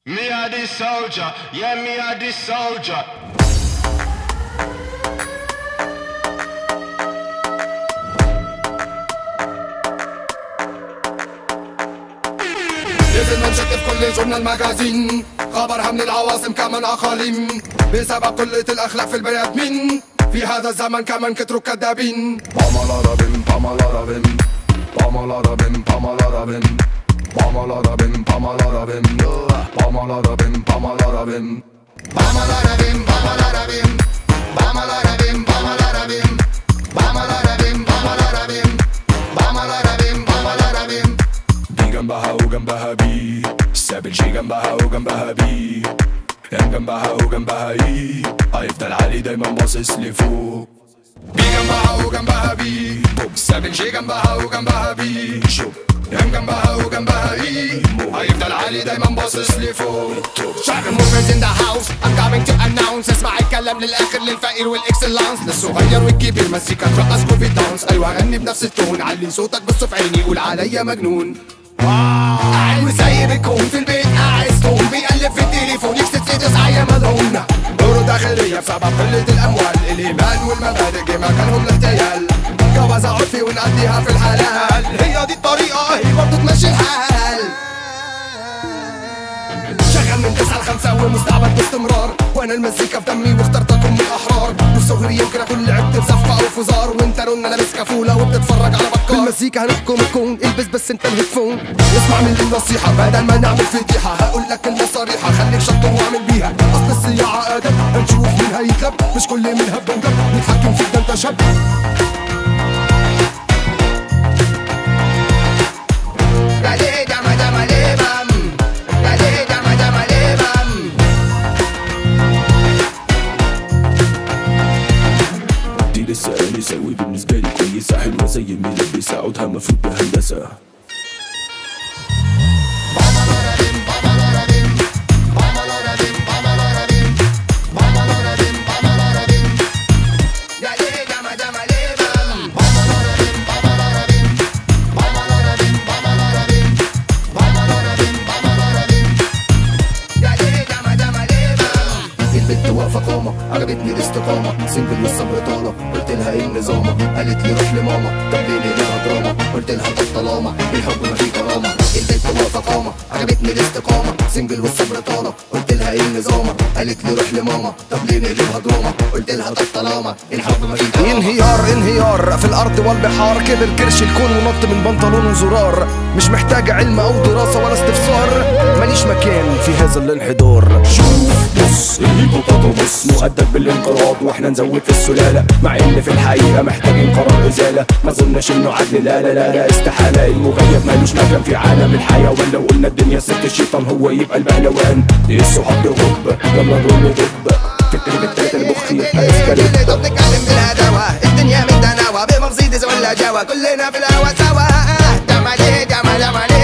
Me are the soldier, yeah, me are the soldier. لازم ننشط في كل جورنال ماجازين خبرها من العواصم كمان اقاليم بسبب قلة الاخلاق في البني ادمين في هذا الزمن كمان كتروا كدابين بامالارابين بامالارابين بامالارابين بامالارابين بامالارابين بامالارابين بامالارابين بامالارابين بامالارابين بامالارابين بامالارابين بامالارابين بامالارابين بامالارابين بامالارابين بامالارابين دي جنبها وجنبها بي ساب شي جنبها وجنبها بي ام جنبها وجنبها اي هيفضل علي دايما باصص لفوق بي جنبها وجنبها بي ساب شي جنبها وجنبها بي شو ام جنبها وجنبها اي هيفضل علي دايما باصص لفوق شعب موفرز ان ذا هاوس I'm coming to announce اسمع الكلام للاخر للفقير والاكسلانس للصغير والكبير مزيكا ترقص كوفي دانس ايوه غني بنفس التون علي صوتك بص في عيني قول عليا مجنون قاعد وسايب الكون في البيت قاعد ستون بيقلب في التليفون يكسب سيدس عيا مدعونة دوره داخلية بسبب قلة الأموال الإيمان والمبادئ جه مكانهم الاغتيال جوازة عرفي ونقضيها في الحلال هي دي الطريقة هي برضه تمشي الحال شغال من تسعة لخمسة ومستعبد باستمرار وانا المزيكا في دمي واخترتكم من الاحرار وفي صغري يمكن اكون لعبت بزفة او فزار وانت رن لابس كفولة وبتتفرج على بكار بالمزيكا هنحكم الكون البس بس انت الهيدفون اسمع مني النصيحة بدل ما نعمل فضيحة هقول لك كلمة صريحة خليك شطور واعمل بيها اصل الصياعة ادب هنشوف مين هيتلب مش كل مين هب ودب نتحكم فيك ده انت شاب Dale, llama, llama, le, bam. Dale, llama, llama, le, bam. دي لسه آنسة وبالنسبة لي كويسة حلوة زي الملبسة عودها مفروض بهندسة Dale, llama, llama, le, bam. Dale, llama, llama, le, bam. البنت واقفة قامة عجبتني الاستقامة سنجل والصبر طالة قلت لها ايه النظامة قالت لي روح لماما طب ليه ليها دراما قلت لها طب طالما الحب ما فيه كرامة البنت واقفة قامة عجبتني الاستقامة سنجل والصبر طالة قلت لها ايه النظامة قالت لي روح لماما طب ليه نقلبها دراما قلت لها طب طالما الحب ما فيه كرامة انهيار انهيار في الارض والبحار كبر كرش الكون ونط من بنطلون وزرار مش محتاج علم او دراسه ولا استفسار ماليش مكان في هذا الانحدار بص الهيبوبوتاموس مؤدب بالانقراض واحنا نزود في السلالة مع ان في الحقيقة محتاجين قرار ازالة ما اظنش انه عدل لا لا لا لا استحالة المغيب مالوش مكان في عالم الحيوان لو قلنا الدنيا ست الشيطان هو يبقى البهلوان دي الصحاب دي غب يلا نرول دب في التريب التالت المخ يبقى اسكاليت طب نتكلم بالهداوة الدنيا متناوى بمرسيدس ولا جوا كلنا في الهوا سوا جمالي جمال جمالي